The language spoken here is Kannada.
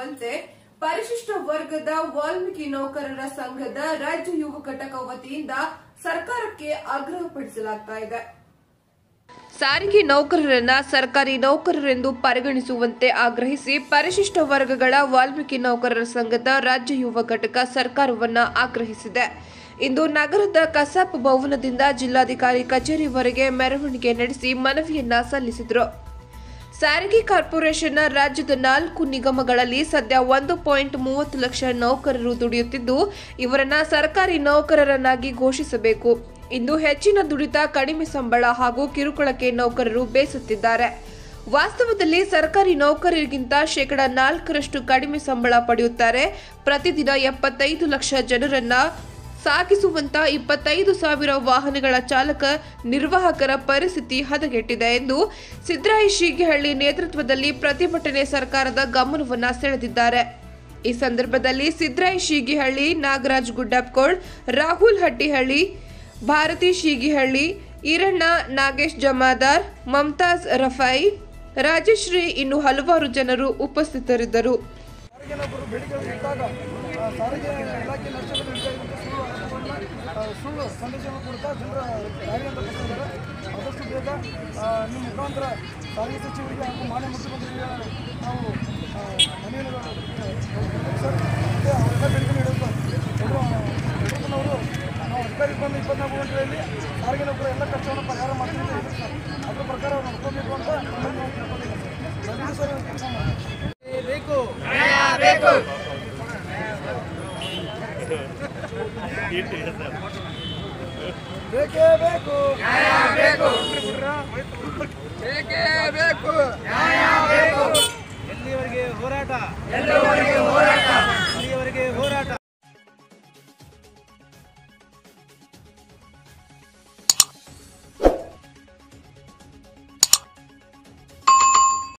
ಕಲ್ಪಿಸುವಂತೆ ಪರಿಶಿಷ್ಟ ವರ್ಗದ ವಾಲ್ಮೀಕಿ ನೌಕರರ ಸಂಘದ ರಾಜ್ಯ ಯುವ ಘಟಕ ವತಿಯಿಂದ ಸರ್ಕಾರಕ್ಕೆ ಆಗ್ರಹಪಡಿಸಲಾಗ್ತಾ ಇದೆ ಸಾರಿಗೆ ನೌಕರರನ್ನ ಸರ್ಕಾರಿ ನೌಕರರೆಂದು ಪರಿಗಣಿಸುವಂತೆ ಆಗ್ರಹಿಸಿ ಪರಿಶಿಷ್ಟ ವರ್ಗಗಳ ವಾಲ್ಮೀಕಿ ನೌಕರರ ಸಂಘದ ರಾಜ್ಯ ಯುವ ಘಟಕ ಸರ್ಕಾರವನ್ನ ಆಗ್ರಹಿಸಿದೆ ಇಂದು ನಗರದ ಕಸಾಪ್ ಭವನದಿಂದ ಜಿಲ್ಲಾಧಿಕಾರಿ ಕಚೇರಿವರೆಗೆ ಮೆರವಣಿಗೆ ನಡೆಸಿ ಮನವಿಯನ್ನ ಸಲ್ಲಿಸಿದರು ಸಾರಿಗೆ ಕಾರ್ಪೊರೇಷನ್ನ ರಾಜ್ಯದ ನಾಲ್ಕು ನಿಗಮಗಳಲ್ಲಿ ಸದ್ಯ ಒಂದು ಪಾಯಿಂಟ್ ಮೂವತ್ತು ಲಕ್ಷ ನೌಕರರು ದುಡಿಯುತ್ತಿದ್ದು ಇವರನ್ನ ಸರ್ಕಾರಿ ನೌಕರರನ್ನಾಗಿ ಘೋಷಿಸಬೇಕು ಇಂದು ಹೆಚ್ಚಿನ ದುಡಿತ ಕಡಿಮೆ ಸಂಬಳ ಹಾಗೂ ಕಿರುಕುಳಕ್ಕೆ ನೌಕರರು ಬೇಸುತ್ತಿದ್ದಾರೆ ವಾಸ್ತವದಲ್ಲಿ ಸರ್ಕಾರಿ ನೌಕರರಿಗಿಂತ ಶೇಕಡ ನಾಲ್ಕರಷ್ಟು ಕಡಿಮೆ ಸಂಬಳ ಪಡೆಯುತ್ತಾರೆ ಪ್ರತಿದಿನ ಎಪ್ಪತ್ತೈದು ಲಕ್ಷ ಜನರನ್ನ ಸಾಗಿಸುವಂತ ಇಪ್ಪತ್ತೈದು ಸಾವಿರ ವಾಹನಗಳ ಚಾಲಕ ನಿರ್ವಾಹಕರ ಪರಿಸ್ಥಿತಿ ಹದಗೆಟ್ಟಿದೆ ಎಂದು ಸಿದ್ದರಾಯ ಶೀಗಿಹಳ್ಳಿ ನೇತೃತ್ವದಲ್ಲಿ ಪ್ರತಿಭಟನೆ ಸರ್ಕಾರದ ಗಮನವನ್ನ ಸೆಳೆದಿದ್ದಾರೆ ಈ ಸಂದರ್ಭದಲ್ಲಿ ಸಿದ್ದರಾಯ ಶೀಗಿಹಳ್ಳಿ ನಾಗರಾಜ್ ಗುಡ್ಡಪ್ಕೋಳ್ ರಾಹುಲ್ ಹಟ್ಟಿಹಳ್ಳಿ ಭಾರತಿ ಶೀಗಿಹಳ್ಳಿ ಈರಣ್ಣ ನಾಗೇಶ್ ಜಮಾದಾರ್ ಮಮತಾಜ್ ರಫಾಯಿ ರಾಜಶ್ರೀ ಇನ್ನು ಹಲವಾರು ಜನರು ಉಪಸ್ಥಿತರಿದ್ದರು ಸಾರಿಗೆ ನೌಕರರು ಬೇಡಿಕೆಗಳು ಇಟ್ಟಾಗ ಆ, ಸಾರಿಗೆ ಇಲಾಖೆ ನಷ್ಟವನ್ನು ನಿಭಾಯಿಸುವಂತೆ ಸುಳ್ಳು ಆರೋಪಗಳನ್ನ, ಆ, ಸುಳ್ಳು ಸಂದೇಶವನ್ನು ಕೊಡ್ತಾ ಜನರ ದಾರಿ ಅಂತ ಬರ್ತಿದ್ದಾರೆ ಆದಷ್ಟು ಬೇಗ ಆ, ನಿಮ್ಮ ಮುಖಾಂತರ ಸಾರಿಗೆ ಸಚಿವರಿಗೆ ಹಾಗೂ ಮಾನ್ಯ ಮುಖ್ಯಮಂತ್ರಿಗೆ ನಾವು ಆ, ಮನವಿಯನ್ನು ಕೊಡ್ತೀವಿ ಸರ್ ಮತ್ತೆ ಅವರೆಲ್ಲ ಬೇಡಿಕೆ ನೀಡುವಂಥ ಯಡಿಯೂರಪ್ಪನವರು ನಾವು ಅಧಿಕಾರಿ ಬಂದು ಇಪ್ಪತ್ನಾಲ್ಕು ಗಂಟೆಯಲ್ಲಿ ಸಾರಿಗೆ ನೌಕರ ಎಲ್ಲ ಕಷ್ಟವನ್ನು ಪರಿಹಾರ ಮಾಡ್ತೀವಿ ಅಂತ ಹೇಳಿದ್ರು ಸರ್ ಅದ್ರ ಪ್ರಕಾರ ಅವ್ರು ನಡ್ಕೋಬೇಕು ಅಂತ ನಮ್ಮಲ್ಲಿ ನಾವು ಕೇಳ್ಕೊಂಡಿದ್ದೀವಿ ಸರ್ ದಯವಿಟ್ಟು ಸರ್ ಕೆಲಸ ಮಾಡಿ ಬೇಕು ಬೇಕೇ ಬೇಕು ಬೇಕೇ ಬೇಕು ಎಲ್ಲಿವರೆಗೆ ಹೋರಾಟ